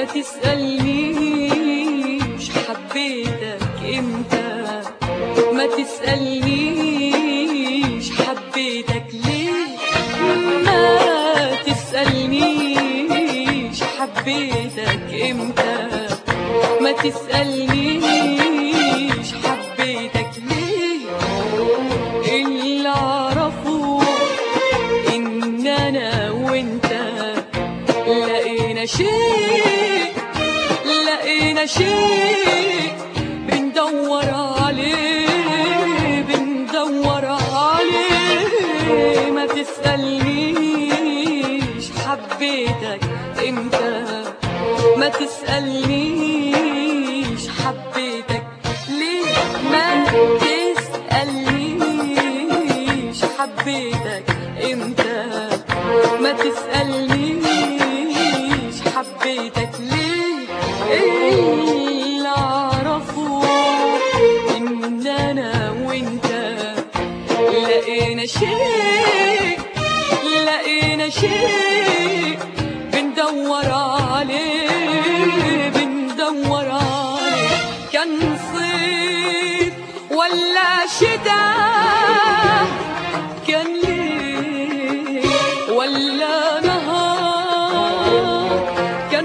ما تسألنيش حبيتك امتى ما تسألنيش حبيتك ليه ما تسألنيش حبيتك امتى ما تسألنيش حبيتك ليه اللي اعرفه ان انا وانت لقينا شيء لقينا شيء بندور عليه بندور عليه ما تسألنيش حبيتك امتى ما تسألنيش حبيتك ليه ما تسألنيش حبيتك امتى ما تسألنيش حبيتك ليه اللي اعرفه ان انا وانت لقينا شيء لقينا شيء بندور عليه بندور عليه كان صيف ولا شتاء كان ليل ولا نهار كان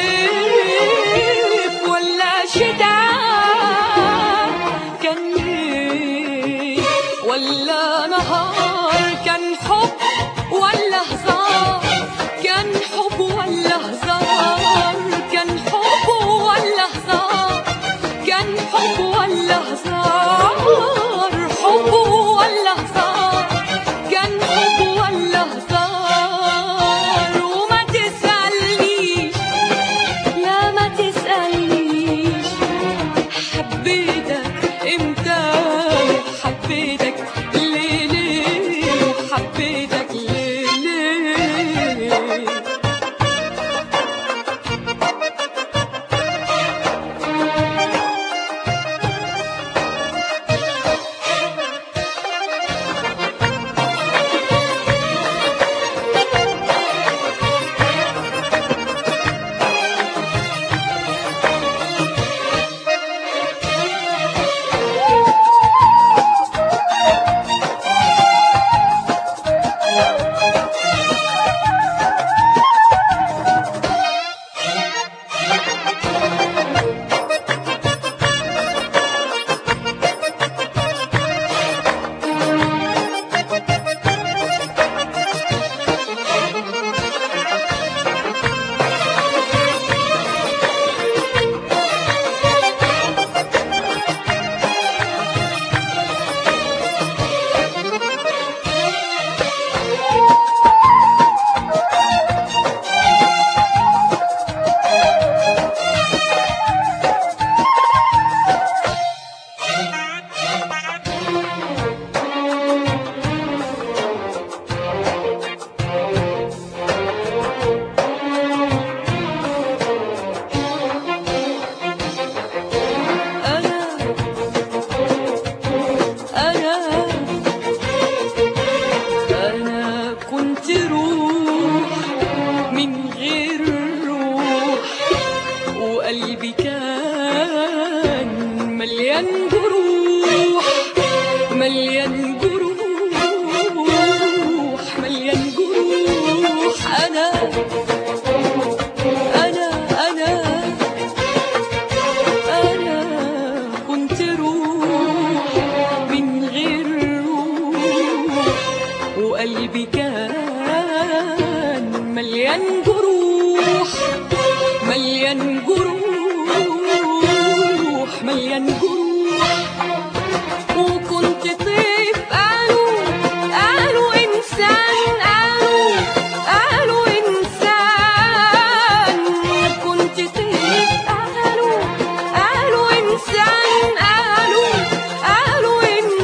صيف ولا شتاء كان ليل ولا نهار كان حب ولا هزار كان حب ولا هزار كان حب ولا هزار كان حب ولا هزار حب ولا هزار كان حب ولا هزار وما تسألنيش لا ما تسألنيش حبيتك امتى حبيتك ليه ليه حبيتك ليه ليه أنا أنا أنا كنت روح من غير روح وقلبي كان مليان جروح مليان جروح مليان جروح أنا أنا أنا أنا كنت روح من غير روح وقلبي كان مليان جروح مليان جروح مليان جروح وكنت طيف قالوا قالوا إنسان قالوا قالوا إنسان كنت طيف قالوا قالوا إنسان قالوا قالوا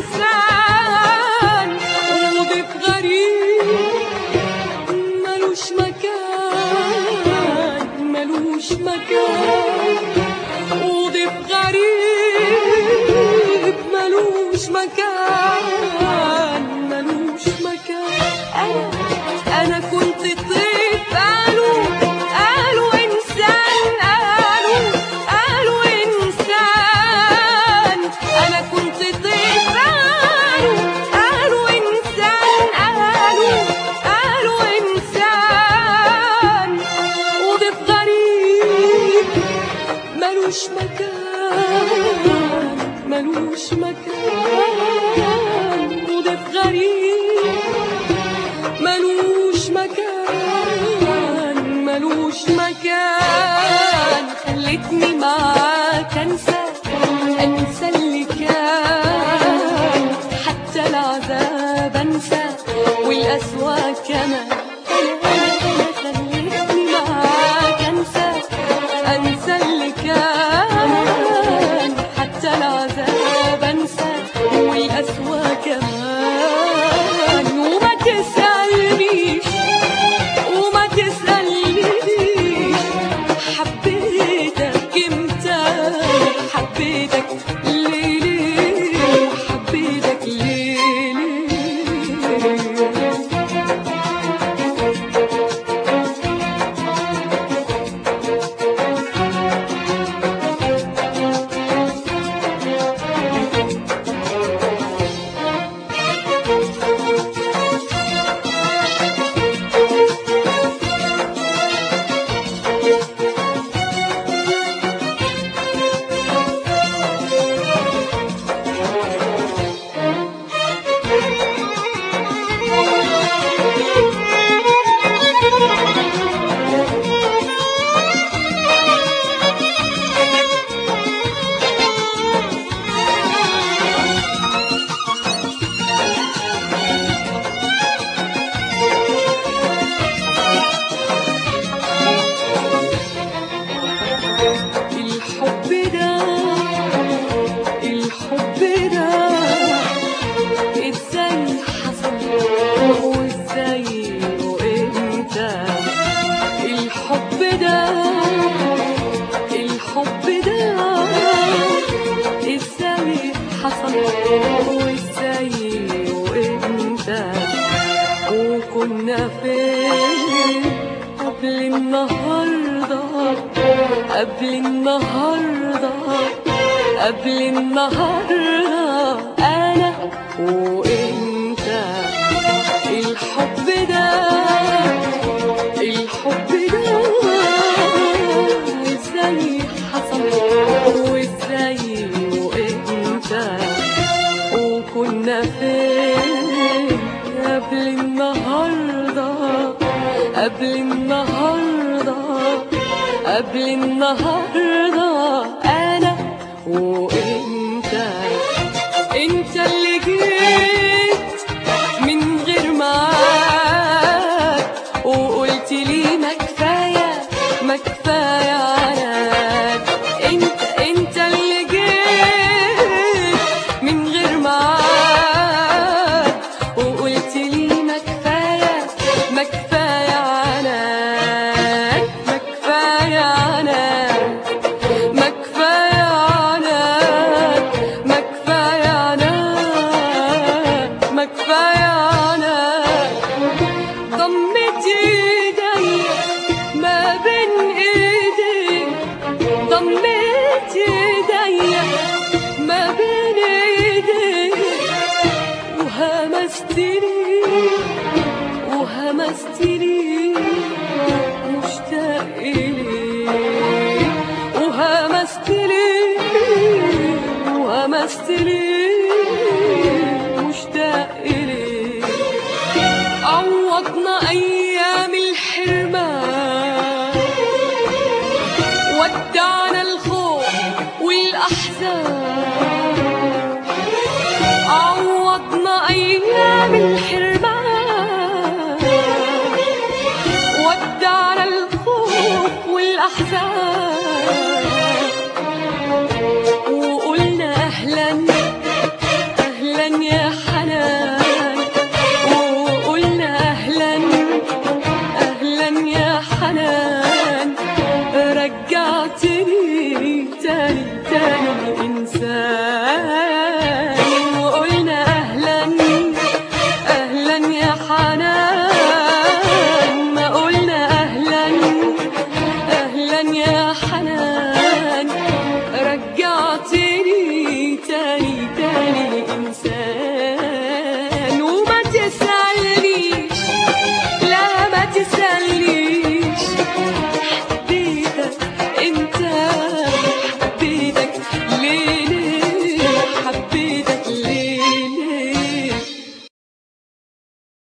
إنسان وضيف غريب ملوش مكان ملوش مكان وضيف غريب ملوش مكان ملوش مكان أنا أنا كنت طيف قالوا قالوا إنسان ملوش مكان ملوش مكان وضيف غريب ملوش مكان ملوش مكان خلتني معاك انسى انسى اللي كان حتى العذاب انسى والاسوا كمان خلتني معاك انسى انسى اللي كان حتى العذاب انسى والاسوا كمان وما تسالنيش وما تسألنيش حبيتك امتى حبيتك ليه ليه حبيتك ليه ليه الحب ده الحب ده ازاي حصل وازاي وامتى الحب ده الحب ده ازاي حصل وازاي وامتى وكنا فين قبل النهارده قبل النهارده قبل النهارده انا وانت الحب ده الحب ده ازاي حصل وازاي وامتى وكنا فين قبل النهارده قبل النهارده قبل النهارده انا وانت انت اللي جيت من غير معاك وقلت لي ما كفايه ما كفايه عناك انت انت اللي جيت من غير معاك وقلت لي ما كفايه ما كفايه عناك ما كفايه عناك ما كفايه عناك ما كفايه عناك ما كفايه عناك ضمت ايدي ما بين ايدي ضمت ايدي ما بين ايدي وهمستني وهمستني مشتاق إليك وهمستني وهمستني مشتاق إليك عوضنا أيام الحرمان ودعنا الخوف والأحزان عوضنا أيام الحرمان ودعنا الخوف والأحزان وقلنا أهلا أهلا يا حنان وقلنا أهلا أهلا يا حنان رجعتني تاني تاني